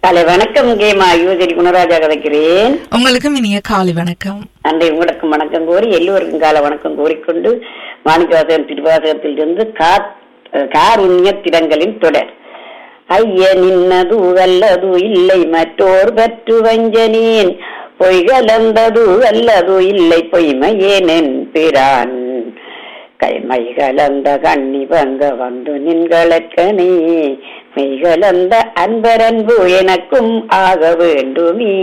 காலை வணக்கம் கேமா யுவசரி குணராஜா கதைக்கிறேன் உங்களுக்கும் இனிய காலை வணக்கம் அன்றை உங்களுக்கு வணக்கம் கோரி எல்லோருக்கும் கால வணக்கம் கோரிக்கொண்டு மாணிக்கவாசகன் திருவாசகத்தில் இருந்து காருண்ய திறங்களின் தொடர் ஐய நின்னது அல்லது இல்லை மற்றோர் பற்று வஞ்சனேன் பொய்கலந்தது அல்லது இல்லை பொய்மையேனென் பிரான் கைமை கலந்த கண்ணி பங்க வந்து நின்களற்கனே மெய்கலந்த அன்பரன்பு எனக்கும் ஆக வேண்டுமே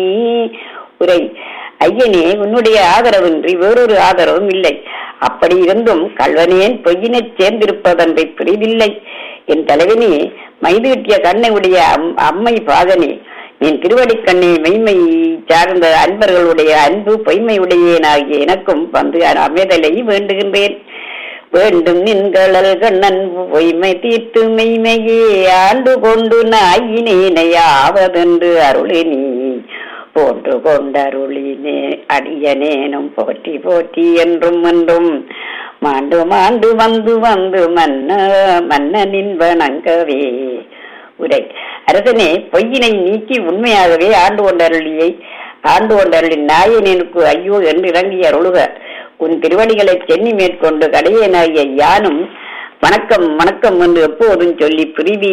உரை ஐயனே உன்னுடைய ஆதரவின்றி வேறொரு ஆதரவும் இல்லை அப்படி இருந்தும் கல்வனேன் பொய்யினைச் சேர்ந்திருப்பதன்றை புரிதில்லை என் தலைவனே மைதீட்டிய கண்ணை உடைய அம்மை பாகனே என் திருவடிக் கண்ணை மெய்மை சார்ந்த அன்பர்களுடைய அன்பு பொய்மையுடையேனாகிய எனக்கும் வந்து அமைதலை வேண்டுகின்றேன் வேண்டும் நின்களல் கண்ணன் பொய்மை தீர்த்து மெய்மையே ஆண்டு கொண்டு நாயினேனையாவதென்று அருளினி போன்று கொண்டருளினே அடியனேனும் போற்றி போற்றி என்றும் என்றும் மாண்டு மாண்டு வந்து வந்து மன்ன மன்னனின் வணங்கவே உரை அரசனே பொய்யினை நீக்கி உண்மையாகவே ஆண்டு கொண்டருளியை ஆண்டு கொண்டருளின் நாயனனுக்கு ஐயோ என்று இறங்கி அருளுக உன் திருவடிகளை சென்னி மேற்கொண்டு கடையனாகிய யானும் வணக்கம் வணக்கம் என்று எப்போதும் சொல்லி பிரிவி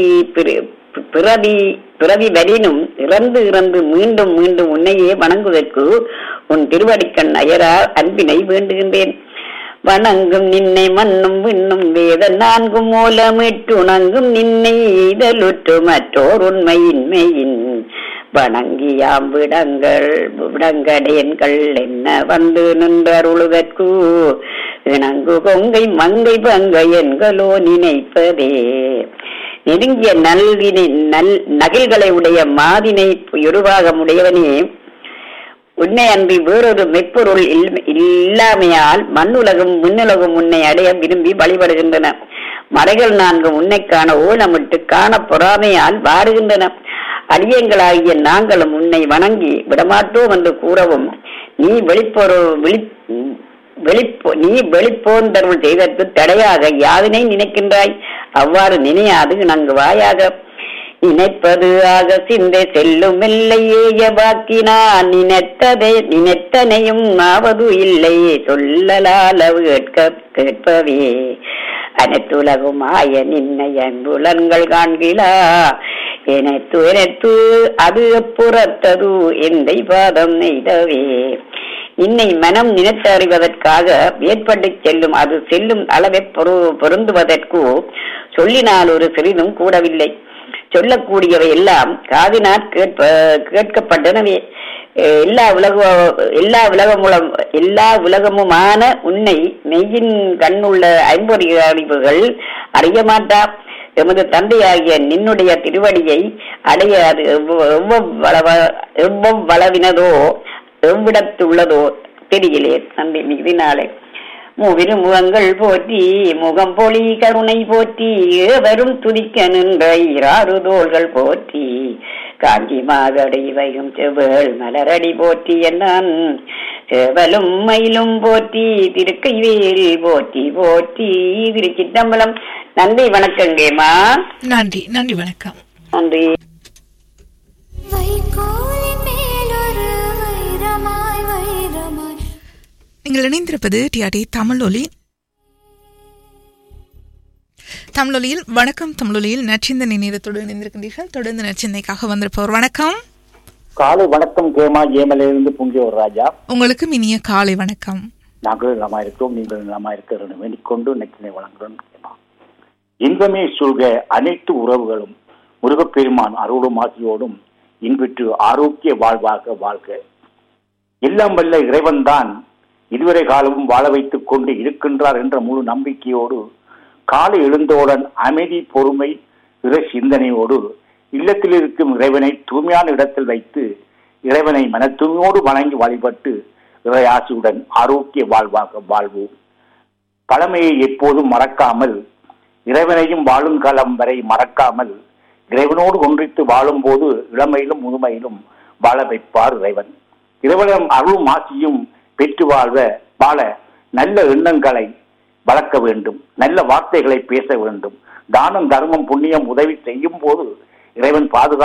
பிறவி பிறவி வரினும் இறந்து இறந்து மீண்டும் மீண்டும் உன்னையே வணங்குவதற்கு உன் திருவடிக்கண் அயரா அன்பினை வேண்டுகின்றேன் வணங்கும் நின்னை மண்ணும் விண்ணும் வேத நான்கும் மூலமிட்டுணங்கும் நின்னை இதழுற்று மற்றோர் உண்மையின்மையின் வணங்கியாம் விடங்கள் விடங்கடேன்கள் என்ன வந்து நின்றருளுதற்கு இணங்கு கொங்கை மங்கை பங்க என்களோ நினைப்பதே நெருங்கிய நல்வினை நல் நகில்களை உடைய மாதினை உருவாக உடையவனே உன்னை அன்றி வேறொரு மெய்ப்பொருள் இல்லாமையால் மண்ணுலகம் விண்ணுலகம் உன்னை அடைய விரும்பி வழிபடுகின்றன மறைகள் நான்கு உன்னை காண ஓலமிட்டு காண பொறாமையால் வாடுகின்றன அடியங்களாகிய நாங்களும் உன்னை வணங்கி விடமாட்டோம் என்று கூறவும் நீ வெளிப்பொரு வெளி வெளிப்போ நீ வெளிப்போந்தருள் செய்தற்கு தடையாக யாவினை நினைக்கின்றாய் அவ்வாறு நினையாது நன்கு வாயாக நினைப்பது ஆக சிந்தை செல்லும் இல்லையே வாக்கினான் நினைத்ததை நினைத்தனையும் ஆவது இல்லை சொல்லலாலவு கேட்க கேட்பவே அனைத்துலகும் ஆய நின்னை அன்புலன்கள் காண்கிலா எனத்து எனத்து அது புறத்தது எந்தை பாதம் நெய்தவே இன்னை மனம் நினைத்து அறிவதற்காக ஏற்பட்டு செல்லும் அது செல்லும் அளவை பொருந்துவதற்கு சொல்லினால் ஒரு சிறிதும் கூடவில்லை சொல்லக்கூடியவை எல்லாம் காதினால் கேட்ப கேட்கப்பட்டனவே எல்லா உலக எல்லா உலகமுலம் எல்லா உலகமுமான உன்னை மெய்யின் கண்ணுள்ள ஐம்பொறி அறிவுகள் அறிய மாட்டா எமது தந்தையாகிய நின்னுடைய திருவடியை அடைய அது எவ்வளவு வளவினதோ எவ்விடத்துள்ளதோ தெரியலே நன்றி மிகுதினாலே மூவிரு முகங்கள் போற்றி முகம் பொலி கருணை போற்றி ஏவரும் துதிக்க நின்ற இராறு தோள்கள் போற்றி காஞ்சி மாகடை வைகும் செவ்வேள் மலரடி போற்றி என்னான் செவலும் மயிலும் போற்றி திருக்கை வேல் போற்றி போற்றி திருச்சித்தம்பலம் நன்றி வணக்கங்கேமா நன்றி நன்றி வணக்கம் நன்றி நீங்கள் இணைந்திருப்பது டிஆர்டி தமிழொலி தமிழொலியில் வணக்கம் தமிழொலியில் நச்சிந்தனை நேரத்தோடு இணைந்திருக்கின்றீர்கள் தொடர்ந்து நச்சிந்தைக்காக வந்திருப்பவர் வணக்கம் காலை வணக்கம் கேமா ஏமலிருந்து பொங்கியோர் ராஜா உங்களுக்கும் இனிய காலை வணக்கம் நாங்கள் நலமா இருக்கிறோம் நீங்கள் நலமா இருக்கிற வேண்டிக் கொண்டு நச்சினை வழங்குகிறோம் கேமா இன்பமே சொல்க அனைத்து உறவுகளும் முருகப்பெருமான் அருளும் ஆசியோடும் இன்பிற்று ஆரோக்கிய வாழ்வாக வாழ்க எல்லாம் வல்ல இறைவன்தான் இதுவரை காலமும் வாழ வைத்துக் கொண்டு இருக்கின்றார் என்ற முழு நம்பிக்கையோடு காலை எழுந்தவுடன் அமைதி பொறுமை இறை சிந்தனையோடு இல்லத்தில் இருக்கும் இறைவனை தூய்மையான இடத்தில் வைத்து இறைவனை மன தூய்மையோடு வணங்கி வழிபட்டு இறையாசியுடன் ஆரோக்கிய வாழ்வாக வாழ்வோம் பழமையை எப்போதும் மறக்காமல் இறைவனையும் வாழும் காலம் வரை மறக்காமல் இறைவனோடு ஒன்றித்து வாழும் போது இளமையிலும் முதுமையிலும் வாழ வைப்பார் இறைவன் இறைவனம் அருளும் ஆசியும் பெற்று வாழ்வ வாழ நல்ல எண்ணங்களை வளர்க்க வேண்டும் நல்ல வார்த்தைகளை பேச வேண்டும் தானம் தர்மம் புண்ணியம் உதவி செய்யும் போது இறைவன் பாதுகா